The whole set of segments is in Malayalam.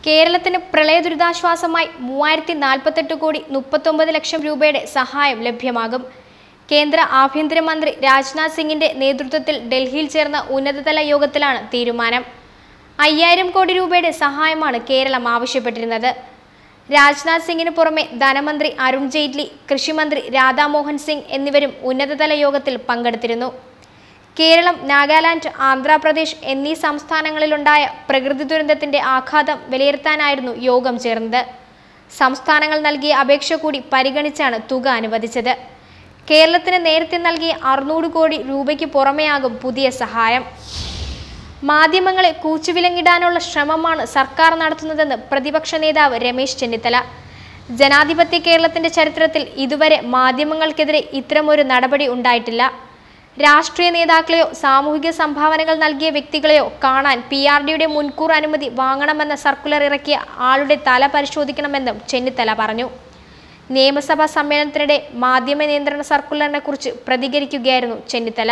കേരളത്തിന് പ്രളയ ദുരിതാശ്വാസമായി മൂവായിരത്തി നാൽപ്പത്തെട്ട് കോടി മുപ്പത്തൊമ്പത് ലക്ഷം രൂപയുടെ സഹായം ലഭ്യമാകും കേന്ദ്ര ആഭ്യന്തരമന്ത്രി രാജ്നാഥ് സിംഗിന്റെ നേതൃത്വത്തിൽ ഡൽഹിയിൽ ചേർന്ന ഉന്നതതല യോഗത്തിലാണ് തീരുമാനം അയ്യായിരം കോടി രൂപയുടെ സഹായമാണ് കേരളം ആവശ്യപ്പെട്ടിരുന്നത് രാജ്നാഥ് സിംഗിന് പുറമെ ധനമന്ത്രി അരുൺ ജെയ്റ്റ്ലി കൃഷിമന്ത്രി രാധാമോഹൻ സിംഗ് എന്നിവരും ഉന്നതതല യോഗത്തിൽ പങ്കെടുത്തിരുന്നു കേരളം നാഗാലാൻഡ് ആന്ധ്രാപ്രദേശ് എന്നീ സംസ്ഥാനങ്ങളിലുണ്ടായ പ്രകൃതി ദുരന്തത്തിന്റെ ആഘാതം വിലയിരുത്താനായിരുന്നു യോഗം ചേർന്നത് സംസ്ഥാനങ്ങൾ നൽകിയ അപേക്ഷ കൂടി പരിഗണിച്ചാണ് തുക അനുവദിച്ചത് കേരളത്തിന് നേരത്തെ നൽകിയ അറുന്നൂറ് കോടി രൂപയ്ക്ക് പുറമെയാകും പുതിയ സഹായം മാധ്യമങ്ങളെ കൂച്ചുവിലങ്ങിടാനുള്ള ശ്രമമാണ് സർക്കാർ നടത്തുന്നതെന്ന് പ്രതിപക്ഷ നേതാവ് രമേശ് ചെന്നിത്തല ജനാധിപത്യ കേരളത്തിന്റെ ചരിത്രത്തിൽ ഇതുവരെ മാധ്യമങ്ങൾക്കെതിരെ ഇത്തരമൊരു നടപടി ഉണ്ടായിട്ടില്ല രാഷ്ട്രീയ നേതാക്കളെയോ സാമൂഹിക സംഭാവനകൾ നൽകിയ വ്യക്തികളെയോ കാണാൻ പി ആർ ഡിയുടെ മുൻകൂർ അനുമതി വാങ്ങണമെന്ന സർക്കുലർ ഇറക്കിയ ആളുടെ തല പരിശോധിക്കണമെന്നും ചെന്നിത്തല പറഞ്ഞു നിയമസഭാ സമ്മേളനത്തിനിടെ മാധ്യമ നിയന്ത്രണ സർക്കുലറിനെ കുറിച്ച് പ്രതികരിക്കുകയായിരുന്നു ചെന്നിത്തല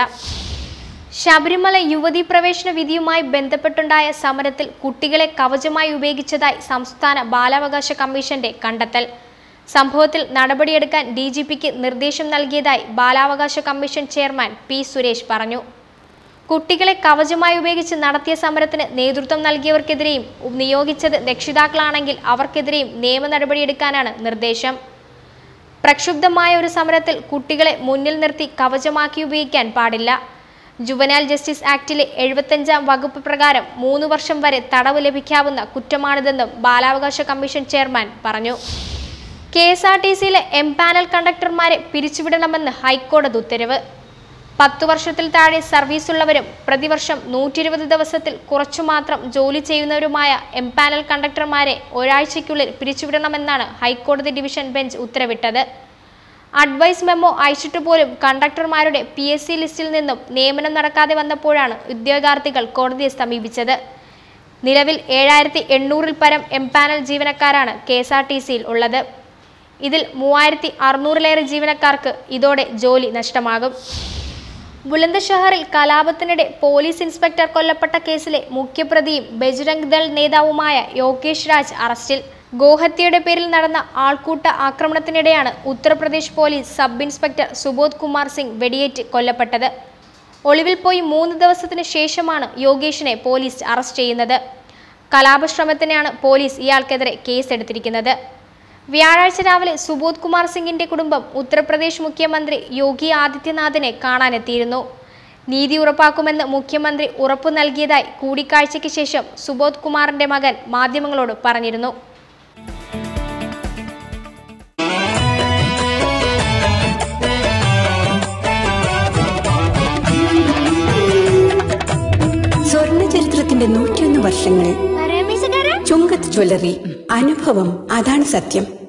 ശബരിമല യുവതീ പ്രവേശന വിധിയുമായി ബന്ധപ്പെട്ടുണ്ടായ സമരത്തിൽ കുട്ടികളെ കവചമായി ഉപയോഗിച്ചതായി സംസ്ഥാന ബാലാവകാശ കമ്മീഷന്റെ കണ്ടെത്തൽ സംഭവത്തിൽ നടപടിയെടുക്കാൻ ഡി ജി പിക്ക് നിർദ്ദേശം നൽകിയതായി ബാലാവകാശ കമ്മീഷൻ ചെയർമാൻ പി സുരേഷ് പറഞ്ഞു കുട്ടികളെ കവചമായി ഉപയോഗിച്ച് നടത്തിയ സമരത്തിന് നേതൃത്വം നൽകിയവർക്കെതിരെയും നിയോഗിച്ചത് രക്ഷിതാക്കളാണെങ്കിൽ അവർക്കെതിരെയും നിയമ നടപടിയെടുക്കാനാണ് നിർദ്ദേശം പ്രക്ഷുബ്ധമായ ഒരു സമരത്തിൽ കുട്ടികളെ മുന്നിൽ നിർത്തി കവചമാക്കി ഉപയോഗിക്കാൻ പാടില്ല ജുവനാൽ ജസ്റ്റിസ് ആക്ടിലെ എഴുപത്തഞ്ചാം വകുപ്പ് പ്രകാരം മൂന്ന് വർഷം വരെ തടവ് ലഭിക്കാവുന്ന കുറ്റമാണിതെന്നും ബാലാവകാശ കമ്മീഷൻ ചെയർമാൻ പറഞ്ഞു കെ എസ് ആർ ടി സിയിലെ എം പാനൽ കണ്ടക്ടർമാരെ പിരിച്ചുവിടണമെന്ന് ഹൈക്കോടതി ഉത്തരവ് പത്തു വർഷത്തിൽ താഴെ സർവീസുള്ളവരും പ്രതിവർഷം നൂറ്റി ഇരുപത് ദിവസത്തിൽ കുറച്ചു മാത്രം ജോലി ചെയ്യുന്നവരുമായ എം പാനൽ കണ്ടക്ടർമാരെ ഒരാഴ്ചയ്ക്കുള്ളിൽ പിരിച്ചുവിടണമെന്നാണ് ഹൈക്കോടതി ഡിവിഷൻ ബെഞ്ച് ഉത്തരവിട്ടത് അഡ്വൈസ് മെമ്മോ അയച്ചിട്ട് പോലും കണ്ടക്ടർമാരുടെ പി എസ് സി ലിസ്റ്റിൽ നിന്നും നിയമനം നടക്കാതെ വന്നപ്പോഴാണ് ഉദ്യോഗാർത്ഥികൾ കോടതിയെ സമീപിച്ചത് നിലവിൽ ഏഴായിരത്തി എണ്ണൂറിൽ പരം എം പാനൽ ജീവനക്കാരാണ് കെ എസ് ആർ ടി സിയിൽ ഉള്ളത് ഇതിൽ മൂവായിരത്തി അറുന്നൂറിലേറെ ജീവനക്കാർക്ക് ഇതോടെ ജോലി നഷ്ടമാകും ബുലന്ദഷഹറിൽ കലാപത്തിനിടെ പോലീസ് ഇൻസ്പെക്ടർ കൊല്ലപ്പെട്ട കേസിലെ മുഖ്യപ്രതിയും ബജ്രംഗ് ദൾ നേതാവുമായ യോഗേഷ് രാജ് അറസ്റ്റിൽ ഗോഹത്യയുടെ പേരിൽ നടന്ന ആൾക്കൂട്ട ആക്രമണത്തിനിടെയാണ് Uttar Pradesh police sub inspector Subodh Kumar Singh വെടിയേറ്റ് കൊല്ലപ്പെട്ടത് ഒളിവിൽ പോയി മൂന്ന് ദിവസത്തിന് ശേഷമാണ് യോഗേഷിനെ പോലീസ് അറസ്റ്റ് ചെയ്യുന്നത് കലാപശ്രമത്തിനാണ് പോലീസ് ഇയാൾക്കെതിരെ കേസെടുത്തിരിക്കുന്നത് വ്യാഴാഴ്ച രാവിലെ സുബോധ് കുമാർ സിംഗിന്റെ കുടുംബം ഉത്തർപ്രദേശ് മുഖ്യമന്ത്രി യോഗി ആദിത്യനാഥിനെ കാണാനെത്തിയിരുന്നു നീതി ഉറപ്പാക്കുമെന്ന് മുഖ്യമന്ത്രി ഉറപ്പു നൽകിയതായി കൂടിക്കാഴ്ചയ്ക്ക് ശേഷം സുബോധ് കുമാറിന്റെ മകൻ മാധ്യമങ്ങളോട് പറഞ്ഞിരുന്നു സ്വർണ്ണ ചരിത്രത്തിന്റെ നൂറ്റിയൊന്ന് വർഷങ്ങൾ ചുങ്കത്ത് ജ്വല്ലറി അനുഭവം അതാണ് സത്യം